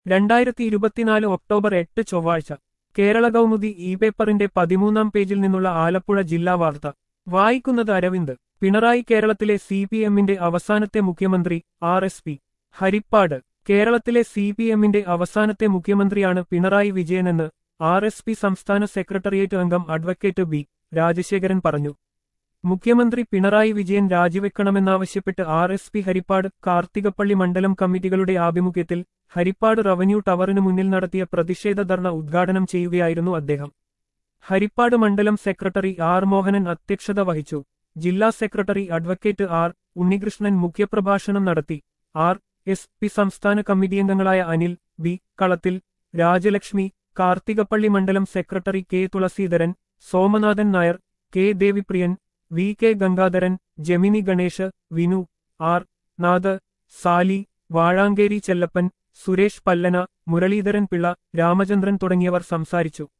രണ്ടായിരത്തി ഇരുപത്തിനാല് ഒക്ടോബർ എട്ട് ചൊവ്വാഴ്ച കേരള കൗമുദി ഇ പേപ്പറിന്റെ പതിമൂന്നാം പേജിൽ നിന്നുള്ള ആലപ്പുഴ ജില്ലാ വാർത്ത വായിക്കുന്നത് അരവിന്ദ് പിണറായി കേരളത്തിലെ സി പി എമ്മിന്റെ അവസാനത്തെ മുഖ്യമന്ത്രി ആർ എസ് പി ഹരിപ്പാട് കേരളത്തിലെ സി പി എമ്മിന്റെ അവസാനത്തെ മുഖ്യമന്ത്രിയാണ് പിണറായി വിജയനെന്ന് ആർ എസ് പി സംസ്ഥാന സെക്രട്ടേറിയറ്റ് അംഗം അഡ്വക്കേറ്റ് ബി രാജശേഖരൻ പറഞ്ഞു മുഖ്യമന്ത്രി പിണറായി വിജയൻ രാജിവെക്കണമെന്നാവശ്യപ്പെട്ട് R S P Harippad Karthikappally മണ്ഡലം കമ്മിറ്റികളുടെ ആഭിമുഖ്യത്തിൽ ഹരിപ്പാട് റവന്യൂ ടവറിനു മുന്നിൽ നടത്തിയ പ്രതിഷേധ ധർണ ഉദ്ഘാടനം ചെയ്യുകയായിരുന്നു അദ്ദേഹം ഹരിപ്പാട് മണ്ഡലം സെക്രട്ടറി ആർ മോഹനൻ അധ്യക്ഷത വഹിച്ചു ജില്ലാ സെക്രട്ടറി അഡ്വക്കേറ്റ് ആർ ഉണ്ണികൃഷ്ണൻ മുഖ്യപ്രഭാഷണം നടത്തി ആർ എസ് പി സംസ്ഥാന കമ്മിറ്റി അംഗങ്ങളായ അനിൽ ബി കളത്തിൽ രാജലക്ഷ്മി കാർത്തികപ്പള്ളി മണ്ഡലം secretary K Thulaseedharan Somanathan Nair K Devipriyan V K Gangadharan Jemini Ganesh Vinu R Nath Sali Vazhankeri Chellappan Suresh Pallana Muraleedharan Pillai Ramachandran തുടങ്ങിയവർ സംസാരിച്ചു